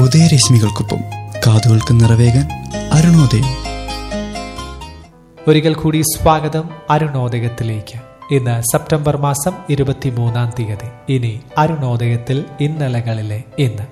ഉദയരശ്മികൾക്കൊപ്പം കാതുകൾക്ക് നിറവേകാൻ അരുണോദയം ഒരിക്കൽ കൂടി സ്വാഗതം അരുണോദയത്തിലേക്ക് ഇന്ന് സെപ്റ്റംബർ മാസം ഇരുപത്തിമൂന്നാം തീയതി ഇനി അരുണോദയത്തിൽ ഇന്നലകളിലെ ഇന്ന്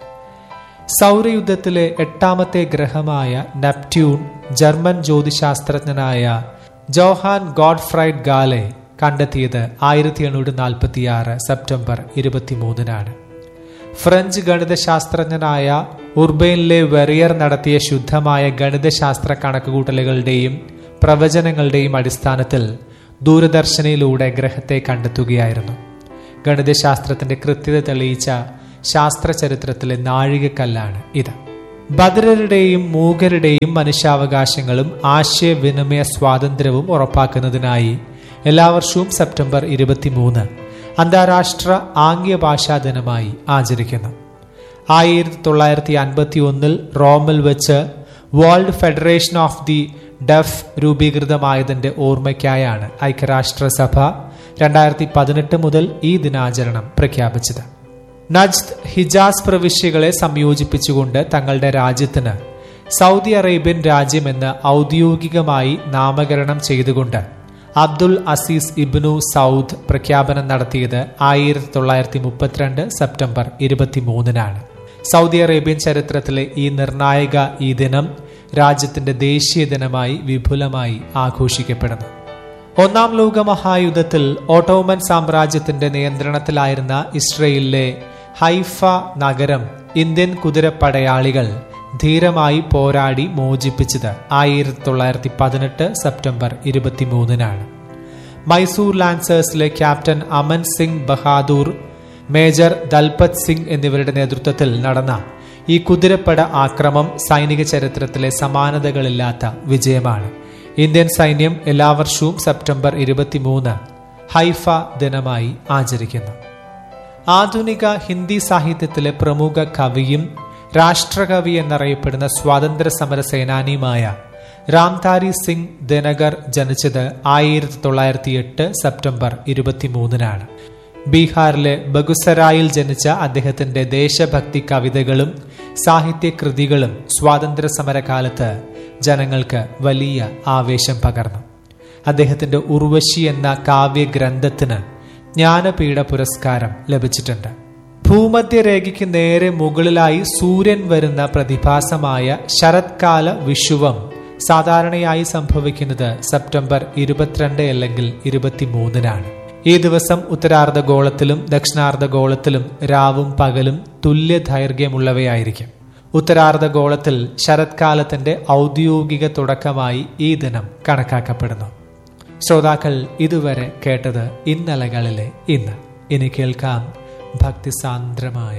സൗരയുദ്ധത്തിലെ എട്ടാമത്തെ ഗ്രഹമായ നെപ്റ്റ്യൂൺ ജർമ്മൻ ജ്യോതിശാസ്ത്രജ്ഞനായ ജോഹാൻ ഗോഡ്ഫ്രൈഡ് ഗാലെ കണ്ടെത്തിയത് ആയിരത്തി എണ്ണൂറ്റി നാൽപ്പത്തി ആറ് സെപ്റ്റംബർ ഇരുപത്തിമൂന്നിനാണ് ഫ്രഞ്ച് ഗണിതശാസ്ത്രജ്ഞനായ ഉർബൈനിലെ വെറിയർ നടത്തിയ ശുദ്ധമായ ഗണിതശാസ്ത്ര കണക്കുകൂട്ടലുകളുടെയും പ്രവചനങ്ങളുടെയും അടിസ്ഥാനത്തിൽ ദൂരദർശനയിലൂടെ ഗ്രഹത്തെ കണ്ടെത്തുകയായിരുന്നു ഗണിതശാസ്ത്രത്തിന്റെ കൃത്യത തെളിയിച്ച ശാസ്ത്ര ചരിത്രത്തിലെ നാഴികക്കല്ലാണ് ഇത് ബദരരുടെയും മൂകരുടെയും മനുഷ്യാവകാശങ്ങളും ആശയവിനിമയ സ്വാതന്ത്ര്യവും ഉറപ്പാക്കുന്നതിനായി എല്ലാ വർഷവും സെപ്റ്റംബർ ഇരുപത്തിമൂന്ന് അന്താരാഷ്ട്ര ആംഗ്യ ഭാഷാ ദിനമായി ആചരിക്കുന്നു ആയിരത്തി തൊള്ളായിരത്തി അൻപത്തി ഒന്നിൽ റോമിൽ വെച്ച് world federation of the deaf രൂപീകൃതമായതിന്റെ ഓർമ്മയ്ക്കായാണ് ഐക്യരാഷ്ട്രസഭ രണ്ടായിരത്തി പതിനെട്ട് മുതൽ ഈ ദിനാചരണം പ്രഖ്യാപിച്ചത് നജ്ദ് ഹിജാസ് പ്രവിശ്യകളെ സംയോജിപ്പിച്ചുകൊണ്ട് തങ്ങളുടെ രാജ്യത്തിന് സൗദി അറേബ്യൻ രാജ്യമെന്ന് ഔദ്യോഗികമായി നാമകരണം ചെയ്തുകൊണ്ട് അബ്ദുൽ അസീസ് ഇബ്നു സൗദ് പ്രഖ്യാപനം നടത്തിയത് ആയിരത്തി തൊള്ളായിരത്തി മുപ്പത്തിരണ്ട് സെപ്റ്റംബർ ഇരുപത്തിമൂന്നിനാണ് സൗദി അറേബ്യൻ ചരിത്രത്തിലെ ഈ നിർണായക ഈ ദിനം രാജ്യത്തിന്റെ ദേശീയ ദിനമായി വിപുലമായി ആഘോഷിക്കപ്പെടുന്നു ഒന്നാം ലോക മഹായുദ്ധത്തിൽ ഓട്ടോമൻ സാമ്രാജ്യത്തിന്റെ നിയന്ത്രണത്തിലായിരുന്ന ഇസ്രയേലിലെ ഹൈഫ നഗരം ഇന്ത്യൻ കുതിരപ്പടയാളികൾ ധീരമായി പോരാടി മോചിപ്പിച്ചത് ആയിരത്തി തൊള്ളായിരത്തി പതിനെട്ട് സെപ്റ്റംബർ ഇരുപത്തിമൂന്നിനാണ് മൈസൂർ ലാൻസേഴ്സിലെ ക്യാപ്റ്റൻ അമൻ സിംഗ് ബഹാദൂർ മേജർ ദൽപത് സിംഗ് എന്നിവരുടെ നേതൃത്വത്തിൽ നടന്ന ഈ കുതിരപ്പട ആക്രമം സൈനിക ചരിത്രത്തിലെ സമാനതകളില്ലാത്ത വിജയമാണ് ഇന്ത്യൻ സൈന്യം എല്ലാ വർഷവും സെപ്റ്റംബർ ഇരുപത്തിമൂന്ന് ഹൈഫ ദിനമായി ആചരിക്കുന്നു ആധുനിക ഹിന്ദി സാഹിത്യത്തിലെ പ്രമുഖ കവിയും രാഷ്ട്രകവി എന്നറിയപ്പെടുന്ന സ്വാതന്ത്ര്യ സമര സേനാനിയുമായ രാംധാരി സിംഗ് ദിനകർ ജനിച്ചത് ആയിരത്തി തൊള്ളായിരത്തി എട്ട് സെപ്റ്റംബർ ഇരുപത്തിമൂന്നിനാണ് ബീഹാറിലെ ബഗുസരായിൽ ജനിച്ച അദ്ദേഹത്തിന്റെ ദേശഭക്തി കവിതകളും സാഹിത്യകൃതികളും സ്വാതന്ത്ര്യ സമരകാലത്ത് ജനങ്ങൾക്ക് വലിയ ആവേശം പകർന്നു അദ്ദേഹത്തിന്റെ ഉർവശി എന്ന കാവ്യഗ്രന്ഥത്തിന് ജ്ഞാനപീഠ പുരസ്കാരം ലഭിച്ചിട്ടുണ്ട് ഭൂമധ്യരേഖയ്ക്ക് നേരെ മുകളിലായി സൂര്യൻ വരുന്ന പ്രതിഭാസമായ ശരത്കാല വിഷുവം സാധാരണയായി സംഭവിക്കുന്നത് സെപ്റ്റംബർ ഇരുപത്തിരണ്ട് അല്ലെങ്കിൽ ഇരുപത്തിമൂന്നിനാണ് ഈ ദിവസം ഉത്തരാർദ്ധഗോളത്തിലും ദക്ഷിണാർദ്ധഗോളത്തിലും രാവും പകലും തുല്യ ദൈർഘ്യമുള്ളവയായിരിക്കും ഉത്തരാർദ്ധഗോളത്തിൽ ശരത്കാലത്തിന്റെ ഔദ്യോഗിക തുടക്കമായി ഈ ദിനം കണക്കാക്കപ്പെടുന്നു ശ്രോതാക്കൾ ഇതുവരെ കേട്ടത് ഇന്നലകളിലെ ഇന്ന് ഇനി കേൾക്കാം ഭക്തിസാന്ദ്രമായ